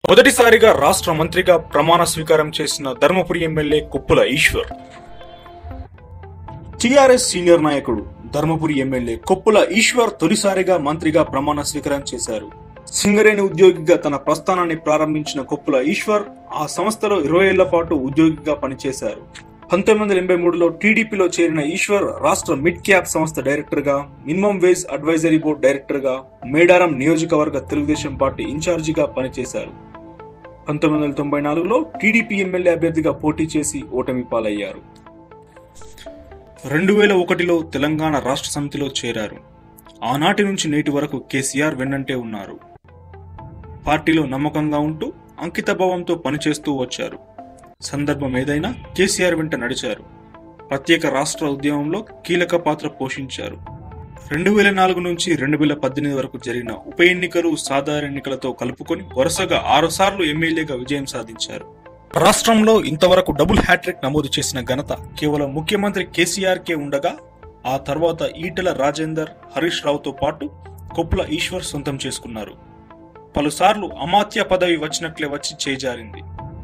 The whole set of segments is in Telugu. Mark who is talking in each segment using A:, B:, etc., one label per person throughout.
A: మొదటిసారిగా రాష్ట్ర మంత్రిగా ప్రమాణ స్వీకారం చేసిన Dharmapuri MLA Koppula Eshwar TRS senior నాయకుడు ధర్మపురి ఎమ్మెల్యే కొప్పుల ఈశ్వర్ తొలిసారిగా మంత్రిగా ప్రమాణ స్వీకారం చేశారు సింగరేణి ఉద్యోగిగా తన ప్రస్థానాన్ని ప్రారంభించిన కొప్పుల ఈశ్వర్ ఆ సంస్థలో ఇరవై ఏళ్ల పాటు ఉద్యోగిగా పనిచేశారు పంతొమ్మిది వందల ఎనభై మూడులో టీడీపీలో చేరిన ఈశ్వర్ రాష్ట్ర మిడ్ క్యాప్ సంస్థ డైరెక్టర్ గా minimum wage advisory board director గా మేడారం నియోజకవర్గ తెలుగుదేశం పార్టీ ఇన్ఛార్జిగా పనిచేశారు పంతొమ్మిది వందల తొంభై నాలుగులో టీడీపీ ఎమ్మెల్యే అభ్యర్థిగా పోటీ చేసి ఓటమి పాలయ్యారు రెండు వేల ఒకటిలో తెలంగాణ రాష్ట్ర సమితిలో చేరారు ఆనాటి నుంచి నేటి వరకు కేసీఆర్ వెన్నంటే ఉన్నారు పార్టీలో నమ్మకంగా ఉంటూ అంకితభావంతో పనిచేస్తూ వచ్చారు సందర్భం ఏదైనా కేసీఆర్ వెంట నడిచారు ప్రత్యేక రాష్ట్ర ఉద్యమంలో కీలక పాత్ర పోషించారు రెండు వేల నాలుగు నుంచి రెండు వేల పద్దెనిమిది వరకు జరిగిన ఉప ఎన్నికలు సాధారణ ఎన్నికలతో కలుపుకొని వరుసగా ఆరుసార్లు ఎమ్మెల్యేగా విజయం సాధించారు రాష్ట్రంలో ఇంతవరకు డబుల్ హ్యాట్రిక్ నమోదు చేసిన ఘనత కేవలం ముఖ్యమంత్రి కేసీఆర్ కే ఉండగా ఆ తర్వాత ఈటెల రాజేందర్ హరీష్ రావుతో పాటు కొప్పుల ఈశ్వర్ సొంతం చేసుకున్నారు పలుసార్లు అమాత్య పదవి వచ్చినట్లే వచ్చి చేజారింది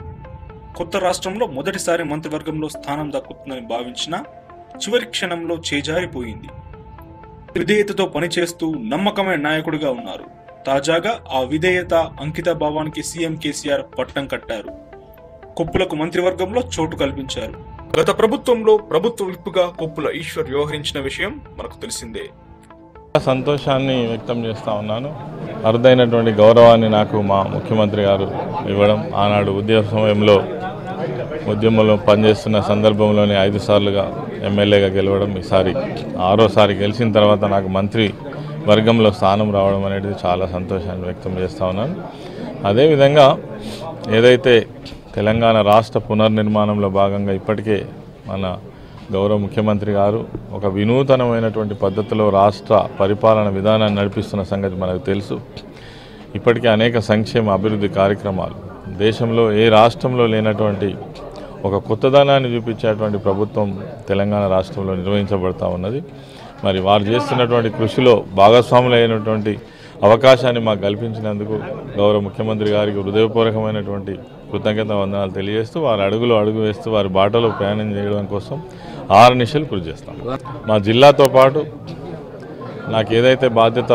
A: కొత్త రాష్ట్రంలో మొదటిసారి మంత్రివర్గంలో స్థానం దక్కుతుందని భావించినా చివరి క్షణంలో చేజారిపోయింది విధేయతతో పనిచేస్తూ నమ్మకమైన నాయకుడిగా ఉన్నారు తాజాగా ఆ విధేయత అంకిత భావానికి సీఎం కేసీఆర్ పట్టం కట్టారు కొప్పులకు మంత్రివర్గంలో చోటు కల్పించారు గత ప్రభుత్వంలో ప్రభుత్వ విప్పుగా కొప్పుల ఈశ్వర్ వ్యవహరించిన విషయం మనకు తెలిసిందే
B: సంతోషాన్ని వ్యక్తం చేస్తూ ఉన్నాను అరుదైనటువంటి గౌరవాన్ని నాకు మా ముఖ్యమంత్రి గారు ఇవ్వడం ఆనాడు ఉద్యమ సమయంలో ఉద్యమంలో పనిచేస్తున్న సందర్భంలోనే ఐదు సార్లుగా ఎమ్మెల్యేగా గెలవడం ఈసారి ఆరోసారి గెలిచిన తర్వాత నాకు మంత్రి వర్గంలో స్థానం రావడం అనేది చాలా సంతోషాన్ని వ్యక్తం చేస్తూ ఉన్నాను అదేవిధంగా ఏదైతే తెలంగాణ రాష్ట్ర పునర్నిర్మాణంలో భాగంగా ఇప్పటికే మన గౌరవ ముఖ్యమంత్రి గారు ఒక వినూతనమైనటువంటి పద్ధతిలో రాష్ట్ర పరిపాలన విధానాన్ని నడిపిస్తున్న సంగతి మనకు తెలుసు ఇప్పటికే అనేక సంక్షేమ అభివృద్ధి కార్యక్రమాలు దేశంలో ఏ రాష్ట్రంలో లేనటువంటి ఒక కొత్తదనాన్ని చూపించేటువంటి ప్రభుత్వం తెలంగాణ రాష్ట్రంలో నిర్వహించబడతా ఉన్నది మరి వారు చేస్తున్నటువంటి కృషిలో భాగస్వాములైనటువంటి అవకాశాన్ని మాకు కల్పించినందుకు గౌరవ ముఖ్యమంత్రి గారికి హృదయపూర్వకమైనటువంటి కృతజ్ఞత వందనాలు తెలియజేస్తూ వారి అడుగులో అడుగు వేస్తూ వారి బాటలో ప్రయాణం చేయడం కోసం ఆరు నిమిషాలు కృషి చేస్తాం మా జిల్లాతో పాటు నాకు ఏదైతే బాధ్యత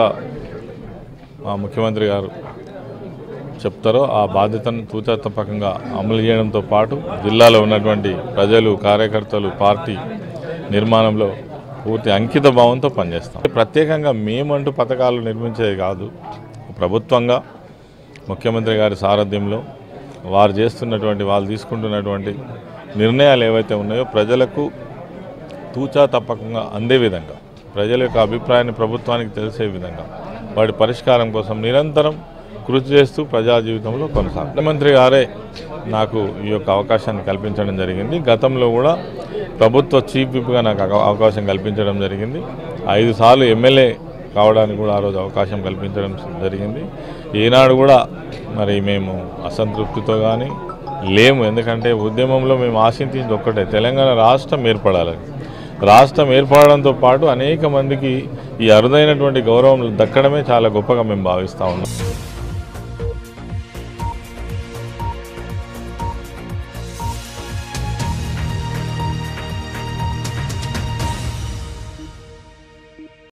B: మా ముఖ్యమంత్రి గారు చెప్తారో ఆ బాధ్యతను తూచా తప్పకంగా అమలు చేయడంతో పాటు జిల్లాలో ఉన్నటువంటి ప్రజలు కార్యకర్తలు పార్టీ నిర్మాణంలో పూర్తి అంకిత భావంతో పనిచేస్తాం ప్రత్యేకంగా మేమంటూ పథకాలు నిర్మించేది కాదు ప్రభుత్వంగా ముఖ్యమంత్రి గారి సారథ్యంలో వారు చేస్తున్నటువంటి వాళ్ళు తీసుకుంటున్నటువంటి నిర్ణయాలు ఏవైతే ఉన్నాయో ప్రజలకు తూచా తప్పకుండా అందే విధంగా ప్రజల యొక్క అభిప్రాయాన్ని ప్రభుత్వానికి తెలిసే విధంగా వాటి పరిష్కారం కోసం నిరంతరం కృషి చేస్తూ ప్రజా జీవితంలో కొనసాగు ముఖ్యమంత్రి గారే నాకు ఈ యొక్క అవకాశాన్ని కల్పించడం జరిగింది గతంలో కూడా ప్రభుత్వ చీఫ్ విప్గా నాకు అవ- అవకాశం కల్పించడం జరిగింది ఐదు సార్లు ఎమ్మెల్యే కావడానికి కూడా ఆ రోజు అవకాశం కల్పించడం జరిగింది ఈనాడు కూడా మరి మేము అసంతృప్తితో కానీ లేము ఎందుకంటే ఉద్యమంలో మేము ఆశించింది ఒక్కటే తెలంగాణ రాష్ట్రం ఏర్పడాలని రాష్ట్రం ఏర్పడడంతో పాటు అనేక మందికి ఈ అరుదైనటువంటి గౌరవం దక్కడమే చాలా గొప్పగా మేము భావిస్తూ ఉన్నాం